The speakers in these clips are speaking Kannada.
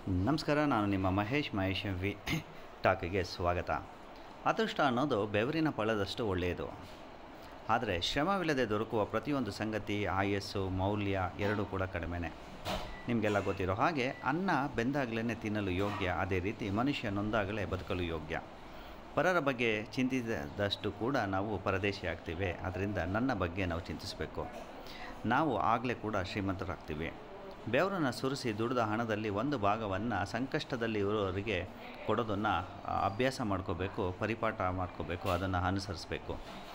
ನಮಸ್ಕಾರ ನಾನು ನಿಮ್ಮ ಮಹೇಶ್ ಮಹೇಶ್ ವಿ ಟಾಕಿಗೆ ಸ್ವಾಗತ ಅದೃಷ್ಟ ಅನ್ನೋದು ಬೆವರಿನ ಫಲದಷ್ಟು ಒಳ್ಳೆಯದು ಆದರೆ ಶ್ರಮವಿಲ್ಲದೆ ದೊರಕುವ ಪ್ರತಿಯೊಂದು ಸಂಗತಿ ಆಯಸ್ಸು ಮೌಲ್ಯ ಎರಡೂ ಕೂಡ ಕಡಿಮೆನೇ ನಿಮಗೆಲ್ಲ ಗೊತ್ತಿರೋ ಹಾಗೆ ಅನ್ನ ಬೆಂದಾಗಲೇ ತಿನ್ನಲು ಯೋಗ್ಯ ಅದೇ ರೀತಿ ಮನುಷ್ಯ ನೊಂದಾಗಲೇ ಬದುಕಲು ಯೋಗ್ಯ ಪರರ ಬಗ್ಗೆ ಚಿಂತಿಸಿದಷ್ಟು ಕೂಡ ನಾವು ಪರದೇಶಿ ಆಗ್ತೀವಿ ಅದರಿಂದ ನನ್ನ ಬಗ್ಗೆ ನಾವು ಚಿಂತಿಸಬೇಕು ನಾವು ಆಗಲೇ ಕೂಡ ಶ್ರೀಮಂತರಾಗ್ತೀವಿ ಬೆವರನ್ನು ಸುರಿಸಿ ದುಡಿದ ಹಣದಲ್ಲಿ ಒಂದು ಭಾಗವನ್ನು ಸಂಕಷ್ಟದಲ್ಲಿ ಇರೋರಿಗೆ ಕೊಡೋದನ್ನು ಅಭ್ಯಾಸ ಮಾಡ್ಕೋಬೇಕು ಪರಿಪಾಠ ಮಾಡ್ಕೋಬೇಕು ಅದನ್ನು ಅನುಸರಿಸಬೇಕು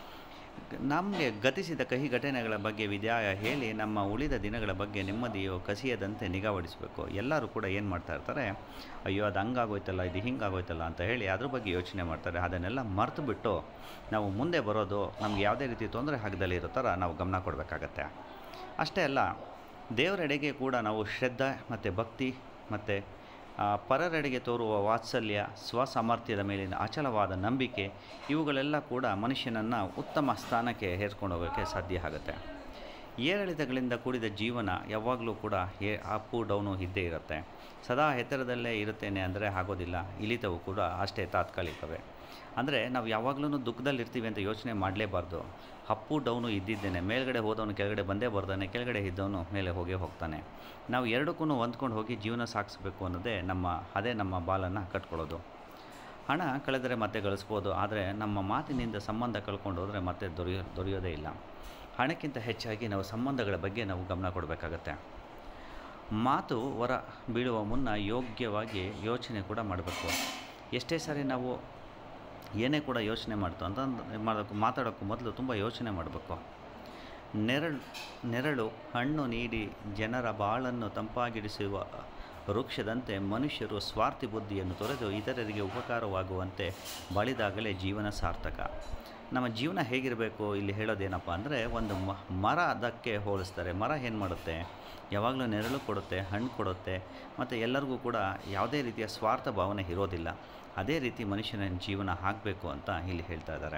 ನಮಗೆ ಗತಿಸಿದ ಕಹಿ ಘಟನೆಗಳ ಬಗ್ಗೆ ವಿದ್ಯಾಯ ಹೇಳಿ ನಮ್ಮ ಉಳಿದ ದಿನಗಳ ಬಗ್ಗೆ ನೆಮ್ಮದಿಯು ಕಸಿಯದಂತೆ ನಿಗಾವಹಿಸಬೇಕು ಎಲ್ಲರೂ ಕೂಡ ಏನು ಮಾಡ್ತಾ ಇರ್ತಾರೆ ಅಯ್ಯೋ ಅದು ಹಂಗಾಗೋಯ್ತಲ್ಲ ಇದು ಹಿಂಗಾಗೋಯ್ತಲ್ಲ ಅಂತ ಹೇಳಿ ಅದ್ರ ಬಗ್ಗೆ ಯೋಚನೆ ಮಾಡ್ತಾರೆ ಅದನ್ನೆಲ್ಲ ಮರೆತು ಬಿಟ್ಟು ನಾವು ಮುಂದೆ ಬರೋದು ನಮ್ಗೆ ಯಾವುದೇ ರೀತಿ ತೊಂದರೆ ಆಗದಲ್ಲಿ ಇರೋ ಥರ ನಾವು ಗಮನ ಕೊಡಬೇಕಾಗತ್ತೆ ಅಷ್ಟೇ ಅಲ್ಲ ದೇವರೆಡೆಗೆ ಕೂಡ ನಾವು ಶ್ರದ್ಧೆ ಮತ್ತು ಭಕ್ತಿ ಮತ್ತು ಪರರೆಡೆಗೆ ತೋರುವ ವಾತ್ಸಲ್ಯ ಸ್ವಸಾಮರ್ಥ್ಯದ ಮೇಲಿನ ಅಚಲವಾದ ನಂಬಿಕೆ ಇವುಗಳೆಲ್ಲ ಕೂಡ ಮನುಷ್ಯನನ್ನು ಉತ್ತಮ ಸ್ಥಾನಕ್ಕೆ ಹೇರ್ಕೊಂಡು ಹೋಗೋಕ್ಕೆ ಸಾಧ್ಯ ಆಗುತ್ತೆ ಏರಿಳಿತಗಳಿಂದ ಕೂಡಿದ ಜೀವನ ಯಾವಾಗಲೂ ಕೂಡ ಏ ಅಪ್ಪು ಡೌನು ಇದ್ದೇ ಇರುತ್ತೆ ಸದಾ ಎತ್ತರದಲ್ಲೇ ಇರುತ್ತೇನೆ ಅಂದರೆ ಆಗೋದಿಲ್ಲ ಇಳಿತವು ಕೂಡ ಅಷ್ಟೇ ತಾತ್ಕಾಲಿಕವೇ ಅಂದರೆ ನಾವು ಯಾವಾಗಲೂ ದುಃಖದಲ್ಲಿರ್ತೀವಿ ಅಂತ ಯೋಚನೆ ಮಾಡಲೇಬಾರ್ದು ಅಪ್ಪು ಡೌನು ಇದ್ದಿದ್ದೇನೆ ಮೇಲ್ಗಡೆ ಹೋದವನು ಕೆಳಗಡೆ ಬಂದೇ ಬರ್ತಾನೆ ಕೆಳಗಡೆ ಇದ್ದವನು ಮೇಲೆ ಹೋಗೇ ಹೋಗ್ತಾನೆ ನಾವು ಎರಡಕ್ಕೂ ಹೊಂದ್ಕೊಂಡು ಹೋಗಿ ಜೀವನ ಸಾಗಿಸ್ಬೇಕು ಅನ್ನೋದೇ ನಮ್ಮ ಅದೇ ನಮ್ಮ ಬಾಲನ್ನು ಕಟ್ಕೊಳ್ಳೋದು ಹಣ ಕಳೆದರೆ ಮತ್ತೆ ಗಳಿಸ್ಬೋದು ಆದರೆ ನಮ್ಮ ಮಾತಿನಿಂದ ಸಂಬಂಧ ಕಳ್ಕೊಂಡು ಹೋದರೆ ಮತ್ತೆ ದೊರೆಯೋ ದೊರೆಯೋದೇ ಇಲ್ಲ ಹಣಕ್ಕಿಂತ ಹೆಚ್ಚಾಗಿ ನಾವು ಸಂಬಂಧಗಳ ಬಗ್ಗೆ ನಾವು ಗಮನ ಕೊಡಬೇಕಾಗತ್ತೆ ಮಾತು ಹೊರ ಬೀಳುವ ಮುನ್ನ ಯೋಗ್ಯವಾಗಿ ಯೋಚನೆ ಕೂಡ ಮಾಡಬೇಕು ಎಷ್ಟೇ ಸಾರಿ ನಾವು ಏನೇ ಕೂಡ ಯೋಚನೆ ಮಾಡ್ತು ಅಂತ ಮಾಡೋಕ್ಕೆ ಮಾತಾಡೋಕ್ಕೂ ಮೊದಲು ತುಂಬ ಯೋಚನೆ ಮಾಡಬೇಕು ನೆರಳು ನೆರಳು ಹಣ್ಣು ನೀಡಿ ಜನರ ಬಾಳನ್ನು ತಂಪಾಗಿಡಿಸುವ ವೃಕ್ಷದಂತೆ ಮನುಷ್ಯರು ಸ್ವಾರ್ಥಿ ಬುದ್ಧಿಯನ್ನು ತೊರೆದು ಇತರರಿಗೆ ಉಪಕಾರವಾಗುವಂತೆ ಬಾಳಿದಾಗಲೇ ಜೀವನ ಸಾರ್ಥಕ ನಮ್ಮ ಜೀವನ ಹೇಗಿರಬೇಕು ಇಲ್ಲಿ ಹೇಳೋದೇನಪ್ಪ ಅಂದರೆ ಒಂದು ಮ ಮರ ಅದಕ್ಕೆ ಹೋಲಿಸ್ತಾರೆ ಮರ ಏನು ಮಾಡುತ್ತೆ ಯಾವಾಗಲೂ ನೆರಳು ಕೊಡುತ್ತೆ ಹಣ್ಣು ಕೊಡುತ್ತೆ ಮತ್ತು ಎಲ್ಲರಿಗೂ ಕೂಡ ಯಾವುದೇ ರೀತಿಯ ಸ್ವಾರ್ಥ ಭಾವನೆ ಇರೋದಿಲ್ಲ ಅದೇ ರೀತಿ ಮನುಷ್ಯನ ಜೀವನ ಆಗಬೇಕು ಅಂತ ಇಲ್ಲಿ ಹೇಳ್ತಾ ಇದ್ದಾರೆ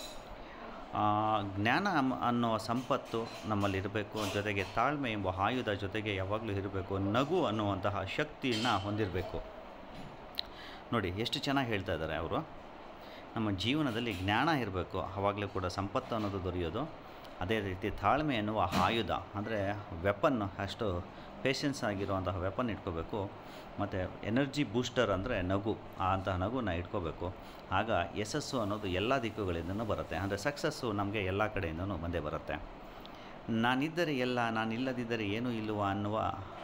ಜ್ಞಾನ ಅನ್ನೋ ಸಂಪತ್ತು ನಮ್ಮಲ್ಲಿರಬೇಕು ಜೊತೆಗೆ ತಾಳ್ಮೆ ಎಂಬ ಆಯುಧ ಜೊತೆಗೆ ಯಾವಾಗಲೂ ಇರಬೇಕು ನಗು ಅನ್ನುವಂತಹ ಶಕ್ತಿಯನ್ನು ಹೊಂದಿರಬೇಕು ನೋಡಿ ಎಷ್ಟು ಚೆನ್ನಾಗಿ ಹೇಳ್ತಾ ಇದ್ದಾರೆ ಅವರು ನಮ್ಮ ಜೀವನದಲ್ಲಿ ಜ್ಞಾನ ಇರಬೇಕು ಆವಾಗಲೂ ಕೂಡ ಸಂಪತ್ತು ಅನ್ನೋದು ದೊರೆಯೋದು ಅದೇ ರೀತಿ ತಾಳ್ಮೆ ಎನ್ನುವ ಆಯುಧ ಅಂದರೆ ವೆಪನ್ ಅಷ್ಟು ಪೇಷನ್ಸ್ ಆಗಿರುವಂತಹ ವೆಪನ್ ಇಟ್ಕೋಬೇಕು ಮತ್ತು ಎನರ್ಜಿ ಬೂಸ್ಟರ್ ಅಂದರೆ ನಗು ಆ ಅಂತಹ ನಗುನ ಇಟ್ಕೋಬೇಕು ಆಗ ಯಶಸ್ಸು ಅನ್ನೋದು ಎಲ್ಲ ದಿಕ್ಕುಗಳಿಂದನೂ ಬರುತ್ತೆ ಅಂದರೆ ಸಕ್ಸಸ್ಸು ನಮಗೆ ಎಲ್ಲ ಕಡೆಯಿಂದನೂ ಬಂದೇ ಬರುತ್ತೆ ನಾನಿದ್ದರೆ ಎಲ್ಲ ನಾನಿಲ್ಲದಿದ್ದರೆ ಏನೂ ಇಲ್ಲವ ಅನ್ನುವ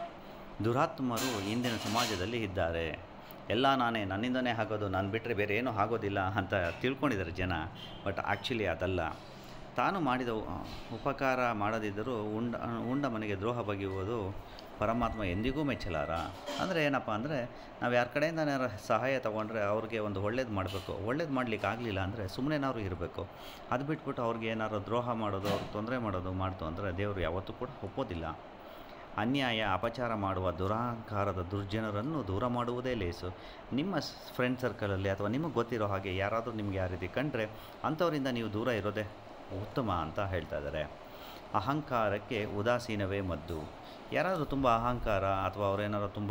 ದುರಾತ್ಮರು ಇಂದಿನ ಸಮಾಜದಲ್ಲಿ ಇದ್ದಾರೆ ಎಲ್ಲ ನಾನೇ ನನ್ನಿಂದನೇ ಆಗೋದು ನಾನು ಬಿಟ್ಟರೆ ಬೇರೆ ಏನೂ ಆಗೋದಿಲ್ಲ ಅಂತ ತಿಳ್ಕೊಂಡಿದ್ದಾರೆ ಜನ ಬಟ್ ಆ್ಯಕ್ಚುಲಿ ಅದಲ್ಲ ತಾನು ಮಾಡಿದ ಉಪಕಾರ ಮಾಡದಿದ್ದರೂ ಉಂಡ ಉಂಡ ಮನೆಗೆ ದ್ರೋಹ ಬಗೆಯುವುದು ಪರಮಾತ್ಮ ಎಂದಿಗೂ ಮೆಚ್ಚಲಾರ ಅಂದರೆ ಏನಪ್ಪ ಅಂದರೆ ನಾವು ಯಾರ ಕಡೆಯಿಂದ ಏನಾರು ಸಹಾಯ ತೊಗೊಂಡ್ರೆ ಅವ್ರಿಗೆ ಒಂದು ಒಳ್ಳೇದು ಮಾಡಬೇಕು ಒಳ್ಳೇದು ಮಾಡಲಿಕ್ಕೆ ಆಗಲಿಲ್ಲ ಅಂದರೆ ಸುಮ್ಮನೆನಾದ್ರು ಇರಬೇಕು ಅದು ಬಿಟ್ಬಿಟ್ಟು ಅವ್ರಿಗೆ ಏನಾದ್ರು ದ್ರೋಹ ಮಾಡೋದು ಅವ್ರಿಗೆ ತೊಂದರೆ ಮಾಡೋದು ಮಾಡ್ತು ಅಂದರೆ ದೇವರು ಯಾವತ್ತೂ ಕೂಡ ಒಪ್ಪೋದಿಲ್ಲ ಅನ್ಯಾಯ ಅಪಚಾರ ಮಾಡುವ ದುರಹಂಕಾರದ ದುರ್ಜನರನ್ನು ದೂರ ಮಾಡುವುದೇ ಲೇಸು ನಿಮ್ಮ ಫ್ರೆಂಡ್ ಸರ್ಕಲಲ್ಲಿ ಅಥವಾ ನಿಮಗೆ ಗೊತ್ತಿರೋ ಹಾಗೆ ಯಾರಾದರೂ ನಿಮಗೆ ಆ ರೀತಿ ಕಂಡ್ರೆ ಅಂಥವರಿಂದ ನೀವು ದೂರ ಇರೋದೇ ಉತ್ತಮ ಅಂತ ಹೇಳ್ತಾ ಇದ್ದಾರೆ ಅಹಂಕಾರಕ್ಕೆ ಉದಾಸೀನವೇ ಮದ್ದು ಯಾರಾದರೂ ತುಂಬ ಅಹಂಕಾರ ಅಥವಾ ಅವರೇನಾದ್ರು ತುಂಬ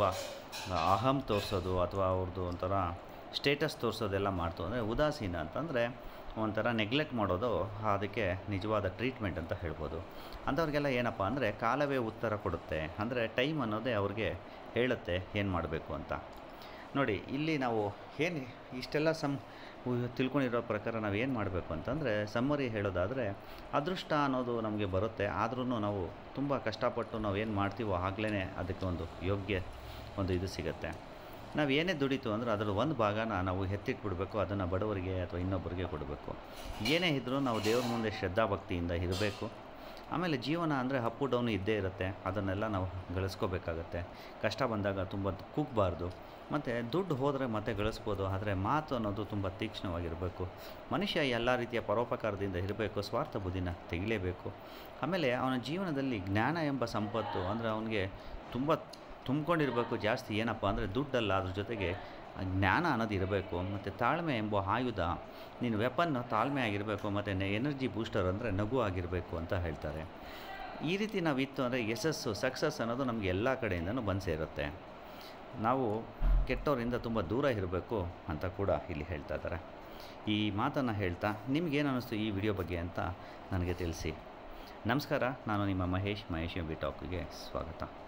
ಅಹಂ ತೋರಿಸೋದು ಅಥವಾ ಅವ್ರದ್ದು ಒಂಥರ ಸ್ಟೇಟಸ್ ತೋರಿಸೋದೆಲ್ಲ ಮಾಡ್ತು ಅಂದರೆ ಉದಾಸೀನ ಅಂತಂದರೆ ಒಂಥರ ನೆಗ್ಲೆಕ್ಟ್ ಮಾಡೋದು ಅದಕ್ಕೆ ನಿಜವಾದ ಟ್ರೀಟ್ಮೆಂಟ್ ಅಂತ ಹೇಳ್ಬೋದು ಅಂಥವ್ರಿಗೆಲ್ಲ ಏನಪ್ಪ ಅಂದರೆ ಕಾಲವೇ ಉತ್ತರ ಕೊಡುತ್ತೆ ಅಂದರೆ ಟೈಮ್ ಅನ್ನೋದೇ ಅವ್ರಿಗೆ ಹೇಳುತ್ತೆ ಏನು ಮಾಡಬೇಕು ಅಂತ ನೋಡಿ ಇಲ್ಲಿ ನಾವು ಏನು ಇಷ್ಟೆಲ್ಲ ಸಮ್ ತಿಳ್ಕೊಂಡಿರೋ ಪ್ರಕಾರ ನಾವು ಏನು ಮಾಡಬೇಕು ಅಂತಂದರೆ ಸಮ್ಮರಿ ಹೇಳೋದಾದರೆ ಅದೃಷ್ಟ ಅನ್ನೋದು ನಮಗೆ ಬರುತ್ತೆ ಆದ್ರೂ ನಾವು ತುಂಬ ಕಷ್ಟಪಟ್ಟು ನಾವು ಏನು ಮಾಡ್ತೀವೋ ಆಗಲೇ ಅದಕ್ಕೆ ಒಂದು ಯೋಗ್ಯ ಒಂದು ಇದು ಸಿಗುತ್ತೆ ನಾವು ಏನೇ ದುಡಿತು ಅಂದರೆ ಅದರ ಒಂದು ಭಾಗನ ನಾವು ಎತ್ತಿಟ್ಬಿಡ್ಬೇಕು ಅದನ್ನು ಬಡವರಿಗೆ ಅಥವಾ ಇನ್ನೊಬ್ಬರಿಗೆ ಕೊಡಬೇಕು ಏನೇ ಇದ್ದರೂ ನಾವು ದೇವ್ರ ಮುಂದೆ ಶ್ರದ್ಧಾಭಕ್ತಿಯಿಂದ ಇರಬೇಕು ಆಮೇಲೆ ಜೀವನ ಅಂದರೆ ಅಪ್ಪು ಡೌನು ಇದ್ದೇ ಇರುತ್ತೆ ಅದನ್ನೆಲ್ಲ ನಾವು ಗಳಿಸ್ಕೋಬೇಕಾಗತ್ತೆ ಕಷ್ಟ ಬಂದಾಗ ತುಂಬ ಕುಗ್ಬಾರ್ದು ಮತ್ತು ದುಡ್ಡು ಹೋದರೆ ಮತ್ತೆ ಗಳಿಸ್ಬೋದು ಆದರೆ ಮಾತು ಅನ್ನೋದು ತುಂಬ ತೀಕ್ಷ್ಣವಾಗಿರಬೇಕು ಮನುಷ್ಯ ಎಲ್ಲ ರೀತಿಯ ಪರೋಪಕಾರದಿಂದ ಇರಬೇಕು ಸ್ವಾರ್ಥ ಬುದ್ಧಿನ ತೆಗಿಲೇಬೇಕು ಆಮೇಲೆ ಅವನ ಜೀವನದಲ್ಲಿ ಜ್ಞಾನ ಎಂಬ ಸಂಪತ್ತು ಅಂದರೆ ಅವನಿಗೆ ತುಂಬ ತುಂಬ್ಕೊಂಡಿರಬೇಕು ಜಾಸ್ತಿ ಏನಪ್ಪ ಅಂದರೆ ದುಡ್ಡಲ್ಲ ಅದ್ರ ಜೊತೆಗೆ ಜ್ಞಾನ ಅನ್ನೋದು ಇರಬೇಕು ಮತ್ತು ತಾಳ್ಮೆ ಎಂಬ ಆಯುಧ ನೀನು ವೆಪನ್ನು ತಾಳ್ಮೆ ಆಗಿರಬೇಕು ಮತ್ತು ಎನರ್ಜಿ ಬೂಸ್ಟರ್ ಅಂದರೆ ನಗು ಆಗಿರಬೇಕು ಅಂತ ಹೇಳ್ತಾರೆ ಈ ರೀತಿ ನಾವು ಇತ್ತು ಅಂದರೆ ಯಶಸ್ಸು ಸಕ್ಸಸ್ ಅನ್ನೋದು ನಮಗೆ ಎಲ್ಲ ಕಡೆಯಿಂದನೂ ಬಂದು ಸೇರುತ್ತೆ ನಾವು ಕೆಟ್ಟವರಿಂದ ತುಂಬ ದೂರ ಇರಬೇಕು ಅಂತ ಕೂಡ ಇಲ್ಲಿ ಹೇಳ್ತಾ ಇದ್ದಾರೆ ಈ ಮಾತನ್ನು ಹೇಳ್ತಾ ನಿಮಗೇನು ಅನ್ನಿಸ್ತು ಈ ವಿಡಿಯೋ ಬಗ್ಗೆ ಅಂತ ನನಗೆ ತಿಳಿಸಿ ನಮಸ್ಕಾರ ನಾನು ನಿಮ್ಮ ಮಹೇಶ್ ಮಹೇಶ್ ಎಂ ಬಿ ಟಾಕಿಗೆ ಸ್ವಾಗತ